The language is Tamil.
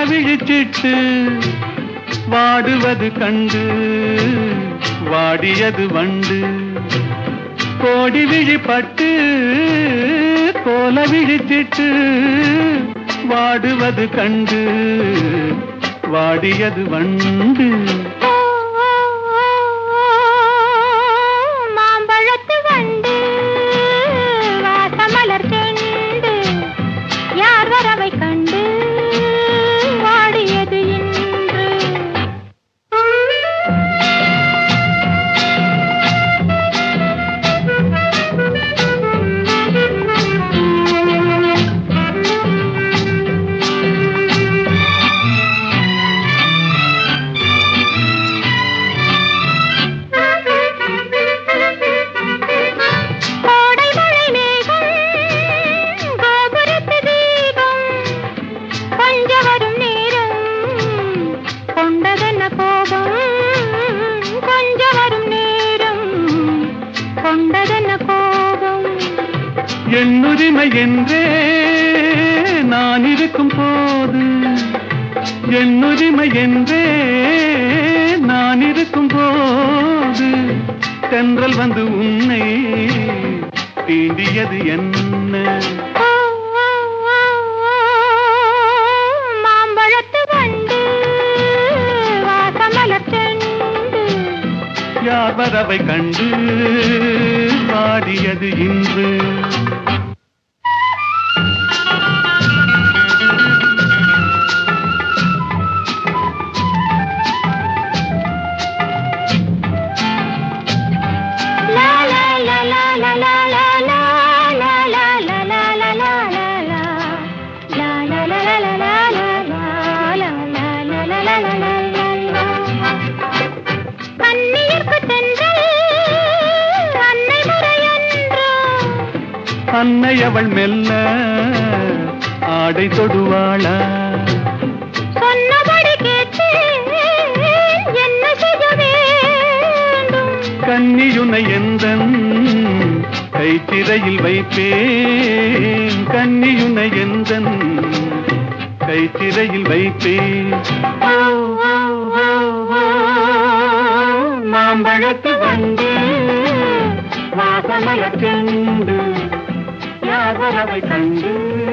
விழிச்சிட்டு வாடுவது கண்டு வாடியது வண்டு கோடி விழிப்பட்டு கோல விழிச்சிட்டு வாடுவது கண்டு வாடியது வண்டு மாம்பழத்து வண்டு வாசமலர் செண்டு யார் வரவை கண்டு வாடியது இன்று கோடை மழை மேகம் கோபுரத்து தீபம் கொஞ்ச வரும் நேரம் கொண்டதென்ன கோபம் கொஞ்ச வரும் நேரம் கொண்டதென்ன கோபம் என்னுரிமை என்றே நான் இருக்கும் போது என்னுரிமை என்றே நான் இருக்கும் போது தென்றல் வந்து உன்னை தீண்டியது என்ன ஓ, ஓ, ஓ, ஓ, மாம்பழத்து வண்டு வாசமலர் செண்டு யார் வரவை கண்டு பாடியது இன்று லா லா லா லா லா லா லா லா லா லா லா லா லா லா லா லா. லா லா லா லா லா லா லா லா. லா லா லா லா லா லா லா லா. கண்ணியர்க்கு தென்றல் அன்னை முறையன்றோ அன்னை அவள் மெல்ல ஆடை தொடுவாளா சொன்னபடி கேட்டு என்ன செய்ய வேண்டும் கன்னியுனை எந்தன் கைத்திரையில் வைப்பேன் கன்னியுனை எந்தன் கைத்திரையில் வைப்பேன் ஓ, ஓ, ஓ, ஓ, மாம்பழத்து வந்து வாசமலர் செண்டு யார் வரவை கண்டு